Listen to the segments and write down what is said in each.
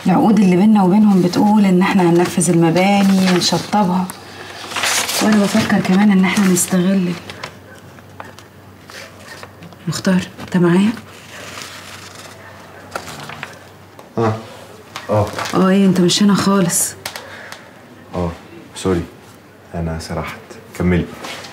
العقود اللي بينا وبينهم بتقول ان احنا هننفذ المباني ونشطبها وانا بفكر كمان ان احنا نستغل مختار انت معايا اه اه اه ايه انت مش هنا خالص اه سوري انا سرحت كملي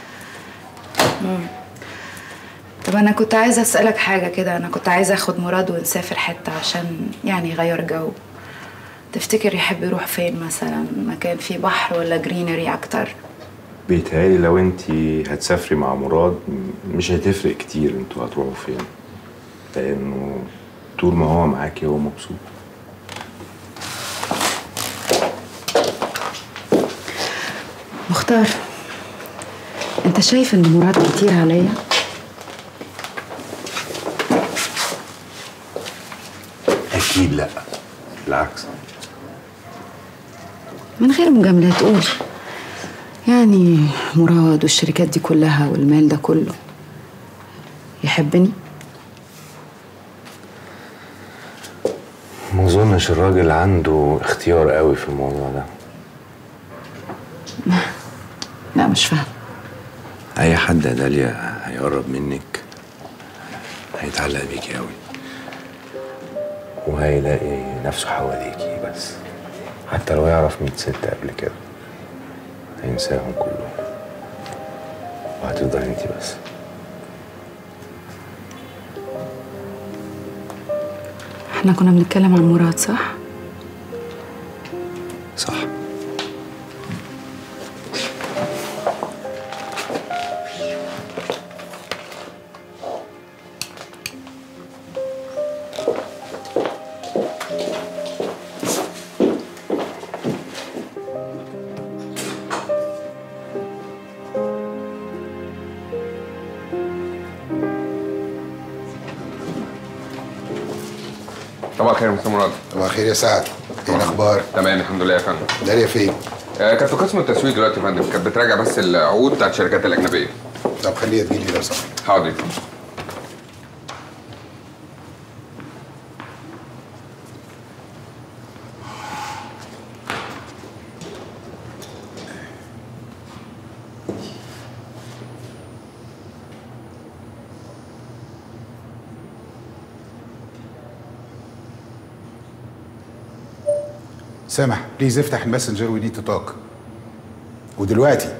طب انا كنت عايزه اسالك حاجه كده انا كنت عايزه اخد مراد ونسافر حته عشان يعني يغير جو تفتكر يحب يروح فين مثلا مكان فيه بحر ولا جرينري اكتر بيتهيألي لو انت هتسافري مع مراد م- مش هتفرق كتير انتوا هتروحوا فين لانه طول ما هو معاكي هو مبسوط مختار انت شايف ان مراد كتير عليا اكيد لا بالعكس من غير مجاملات قول يعني مراد والشركات دي كلها والمال ده كله يحبني ما اظنش الراجل عنده اختيار قوي في الموضوع ده لا مش فاهم اي حد يا داليا هيقرب منك هيتعلق بيكي قوي وهيلاقي نفسه حواليكي بس حتى لو يعرف ميت ست قبل كده هينساهم كلهم وهتفضل انت بس احنا كنا بنتكلم عن مراد صح صح طبعا خير يا مستر مراد صباح الخير يا سعد ايه الاخبار تمام الحمد لله يا فندم داليا فين آه، كانت في قسم التسويق دلوقتي يا فندم كانت بتراجع بس العقود بتاعت الشركات الاجنبيه طب خليها تجيلي لو سمحت حاضر يا فندم. سامح بليز افتح الماسنجر وي نيد تو توك ودلوقتي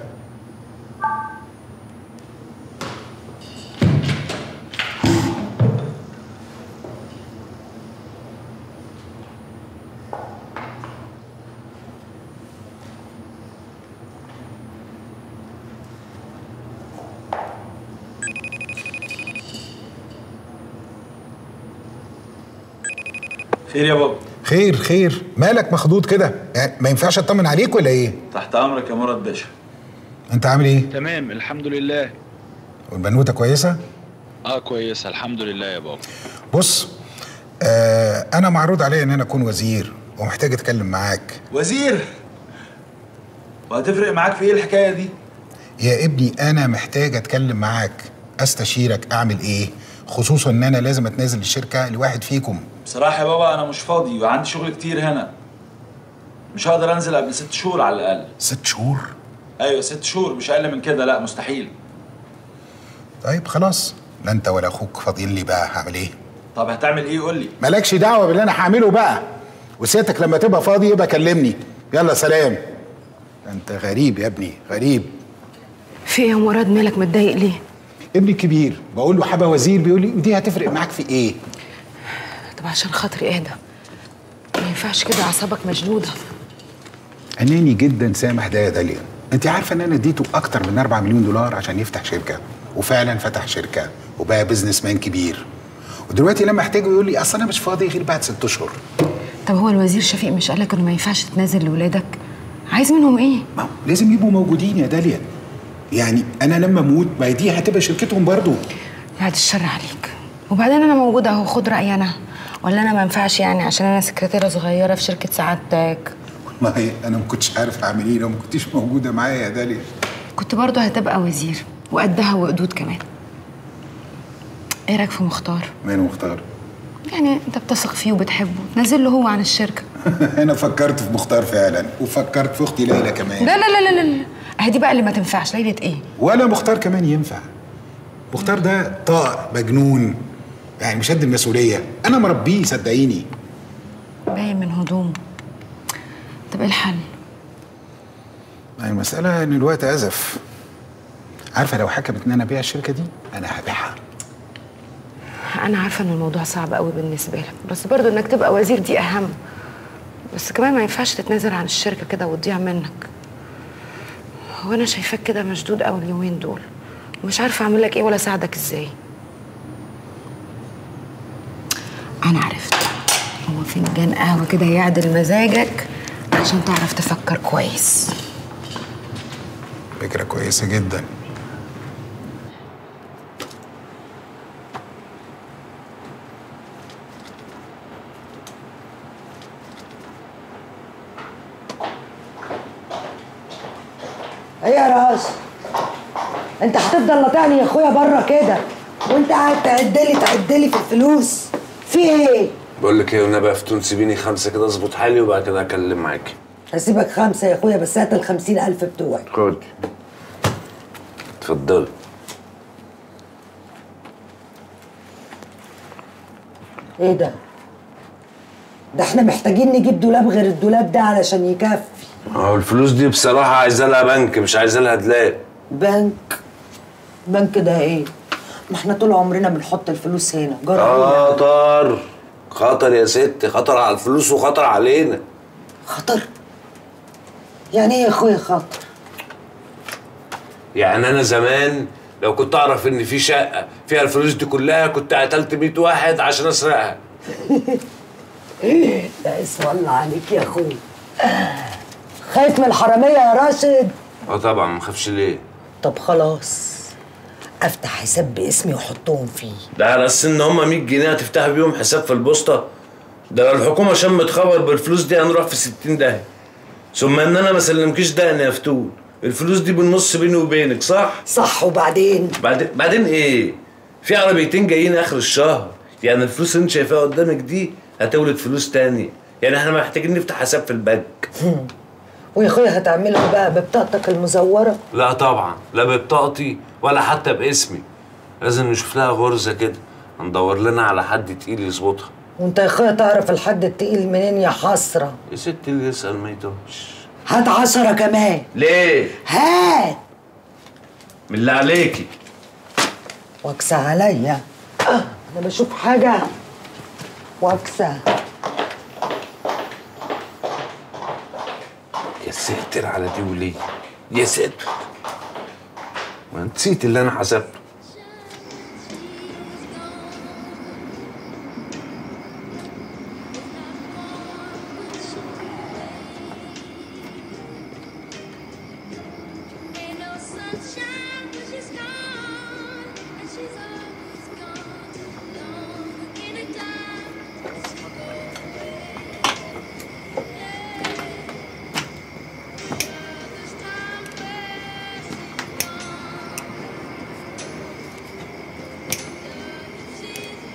خير يا بابا خير خير مالك مخضوض كده يعني ما ينفعش اطمن عليك ولا ايه تحت امرك يا مراد باشا انت عامل ايه تمام الحمد لله والبنوته كويسه اه كويسه الحمد لله يا بابا بص آه انا معروض عليا ان انا اكون وزير ومحتاج اتكلم معاك وزير وهتفرق معاك في ايه الحكايه دي يا ابني انا محتاج اتكلم معاك استشيرك اعمل ايه خصوصا ان انا لازم اتنازل الشركه لواحد فيكم بصراحه يا بابا انا مش فاضي وعندي شغل كتير هنا مش هقدر انزل قبل ست شهور على الاقل ست شهور ايوه ست شهور مش اقل من كده لا مستحيل طيب خلاص لا انت ولا اخوك فاضيين لي بقى هعمل ايه طب هتعمل ايه قول لي مالكش دعوه باللي انا هعمله بقى وسيادتك لما تبقى فاضي يبقى كلمني يلا سلام انت غريب يا ابني غريب في ايه يا مراد مالك متضايق ليه ابني الكبير بقول له حابه وزير بيقول لي ودي هتفرق معاك في ايه طب عشان خاطري اهدى ما ينفعش كده اعصابك مشدوده اناني جدا سامح ده يا داليا انت عارفه ان انا اديته اكتر من 4 مليون دولار عشان يفتح شركه وفعلا فتح شركه وبقى بزنس مان كبير ودلوقتي لما احتاجه يقول لي اصل انا مش فاضي غير بعد ست اشهر طب هو الوزير شفيق مش قالك انه ما ينفعش تنازل لاولادك عايز منهم ايه ما هو لازم يبقوا موجودين يا داليا يعني انا لما اموت ما هي دي هتبقى شركتهم برضو بعد الشر عليك وبعدين انا موجوده اهو خد رايي انا ولا انا ما ينفعش يعني عشان انا سكرتيره صغيره في شركه سعادتك ما هي انا ما كنتش عارف اعمل ايه لو ما كنتيش موجوده معايا يا داليا كنت برضه هتبقى وزير وقدها وقدود كمان ايه رايك في مختار مين مختار يعني انت بتثق فيه وبتحبه نازل له هو عن الشركه انا فكرت في مختار فعلا وفكرت في اختي ليلى كمان لا لا لا لا لا اهي دي بقى اللي ما تنفعش ليلة ايه ولا مختار كمان ينفع مختار ده طائر مجنون يعني مش قد المسؤوليه انا مربيه صدقيني باين من هدومه طب ايه الحل يعني المساله ان الوقت ازف عارفه لو حكمت ان انا ابيع الشركه دي انا هبيعها انا عارفه ان الموضوع صعب قوي بالنسبه لك بس برضه انك تبقى وزير دي اهم بس كمان ما ينفعش تتنازل عن الشركه كده وتضيع منك هو انا شايفاك كده مشدود قوي اليومين دول ومش عارفه اعمل لك ايه ولا اساعدك ازاي انا عرفت هو فنجان قهوه كده يعدل مزاجك عشان تعرف تفكر كويس فكره كويسه جدا ايه يا راس انت هتفضل لطعني يا اخويا بره كده وانت قاعد تعدلي تعدلي في الفلوس في ايه بقول لك ايه والنبي يا فتون سيبيني خمسه كده اظبط حالي وبعد كده اكلم معاكي هسيبك خمسة يا اخويا بس هات الخمسين ألف بتوعي خد اتفضلي ايه ده ده احنا محتاجين نجيب دولاب غير الدولاب ده علشان يكفي هو الفلوس دي بصراحه عايزه لها بنك مش عايزه لها دلاب بنك بنك ده ايه ما احنا طول عمرنا بنحط الفلوس هنا جرى إيه؟ خطر خطر يا ست خطر على الفلوس وخطر علينا خطر يعني ايه يا اخويا خطر يعني انا زمان لو كنت اعرف ان في شقه فيها الفلوس دي كلها كنت قتلت 100 واحد عشان اسرقها ده اسم الله عليك يا اخويا خايف من الحرامية يا راشد اه طبعا ما اخافش ليه طب خلاص افتح حساب باسمي واحطهم فيه ده على اساس ان هم 100 جنيه هتفتح بيهم حساب في البوسطه ده لو الحكومه شمت خبر بالفلوس دي هنروح في 60 داهيه ثم ان انا ما سلمكيش دقن يا فتون الفلوس دي بالنص بيني وبينك صح صح وبعدين بعدين بعدين ايه في عربيتين جايين اخر الشهر يعني الفلوس اللي انت شايفاها قدامك دي هتولد فلوس تاني يعني احنا محتاجين نفتح حساب في البنك ويا اخويا هتعملها بقى ببطاقتك المزوره لا طبعا لا ببطاقتي ولا حتى باسمي لازم نشوف لها غرزه كده ندور لنا على حد تقيل يظبطها وانت يا اخويا تعرف الحد التقيل منين يا حسره يا ست اللي يسال ما يتوهش هات عشرة كمان ليه هات من اللي عليكي واكسى عليا آه، انا بشوف حاجه واكسى يا ساتر على دي وليه يا ساتر ما نسيت اللي انا حسبته Ain't no sunshine when she's gone, and she's always gone too long. Anytime she goes away, this time where she's gone, she's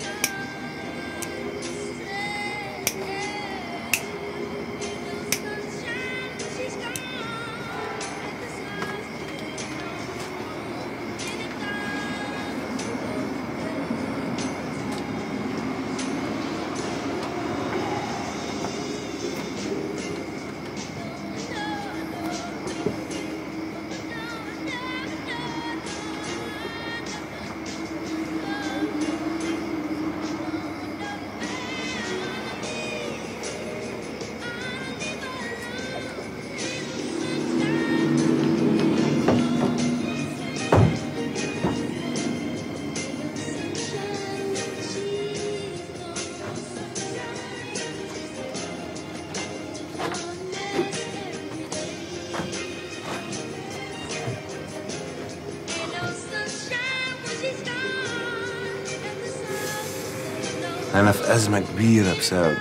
انا في ازمه كبيره بسببك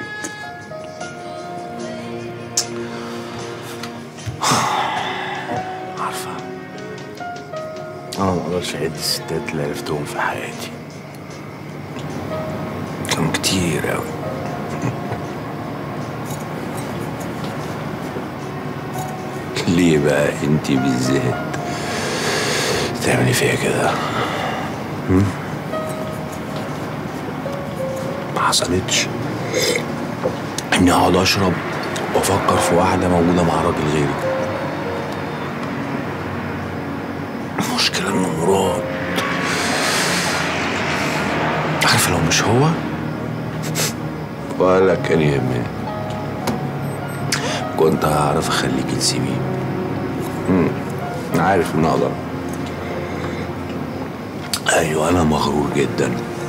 عارفه انا ما اقدرش اعد الستات اللي عرفتهم في حياتي كانوا كتير قوي ليه بقى انت بالذات تعملي فيها كده هم؟ ما حصلتش اني اقعد اشرب وافكر في واحده موجوده مع راجل غيري المشكله انه مراد عارفه لو مش هو ولا كان يهمني كنت هعرف اخليكي تسيبيه مم. انا عارف ان اقدر ايوه انا مغرور جدا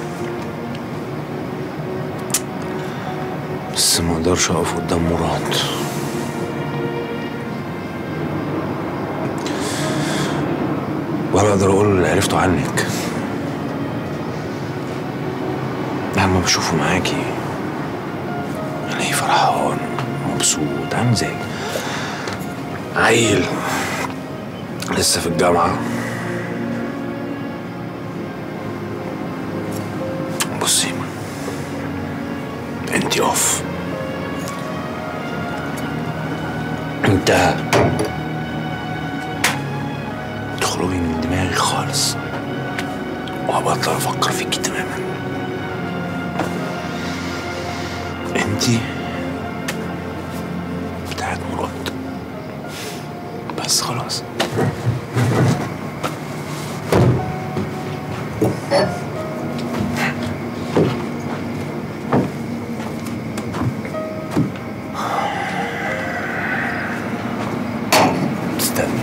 بس ما اقدرش اقف قدام مراد ولا اقدر اقول اللي عرفته عنك لما بشوفه معاكي الاقيه فرحان مبسوط عامل زي عيل لسه في الجامعة بصي انتي اوف انت تخرجي من دماغي خالص وهبطل افكر فيكي تماما انتي بتاعت مراد بس خلاص استنى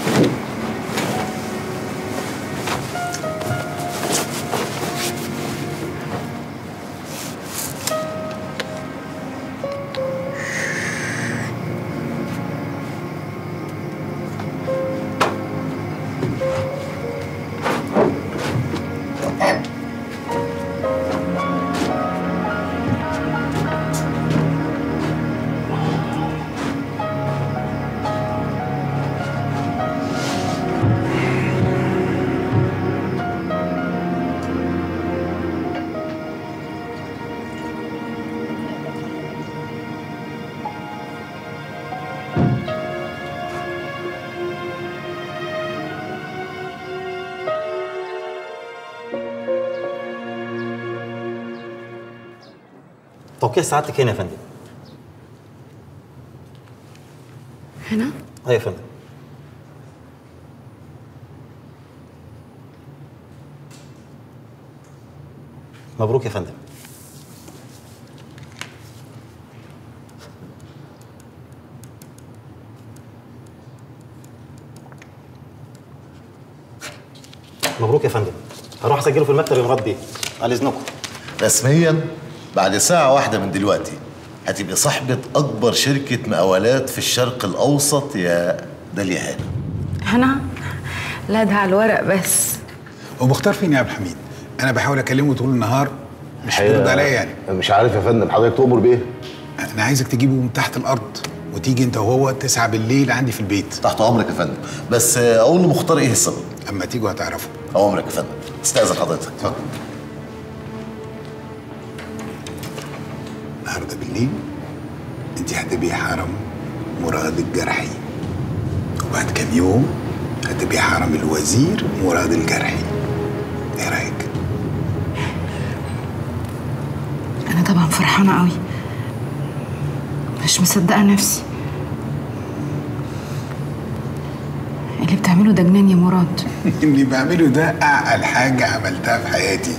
توقيع سعادتك هنا يا فندم هنا ايوه يا فندم مبروك يا فندم مبروك يا فندم هروح اسجله في المكتب يا مراد بيه على اذنكم رسميا بعد ساعة واحدة من دلوقتي هتبقي صاحبة أكبر شركة مقاولات في الشرق الأوسط يا داليا هانم هنا لا ده على الورق بس ومختار فين يا عبد الحميد انا بحاول اكلمه طول النهار مش الحقيقة بيرد عليا يعني مش عارف يا فندم حضرتك تؤمر بيه انا عايزك تجيبه من تحت الارض وتيجي انت وهو تسعة بالليل عندي في البيت تحت أمرك يا فندم بس أقول لمختار إيه السبب اما تيجوا هتعرفوا أمرك يا فندم استأذن حضرتك اتفضل النهارده بالليل انت هتبقي حرم مراد الجرحي وبعد كام يوم هتبقي حرم الوزير مراد الجرحي ايه رايك انا طبعا فرحانه قوي مش مصدقه نفسي اللي بتعمله ده جنان يا مراد اللي بعمله ده اعقل حاجه عملتها في حياتي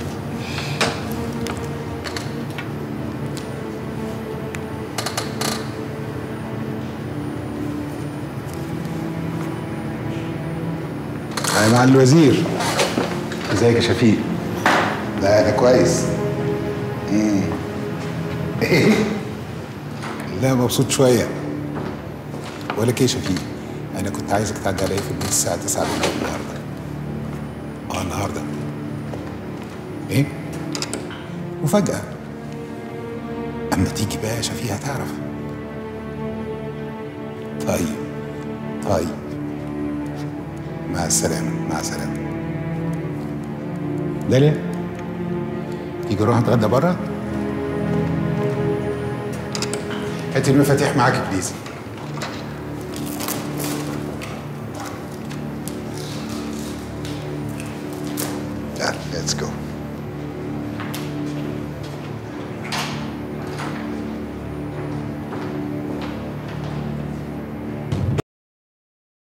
أنا مع الوزير ازيك يا شفيق لا ده كويس مم. ايه لا مبسوط شويه بقول لك ايه يا شفيق انا كنت عايزك تعدي عليا في البيت الساعه 9 بالليل النهارده اه النهارده ايه مفاجاه اما تيجي بقى يا شفيق هتعرف طيب طيب مع السلامة مع السلامة داليا تيجي نروح نتغدى بره هات المفاتيح معاك بليز Let's go.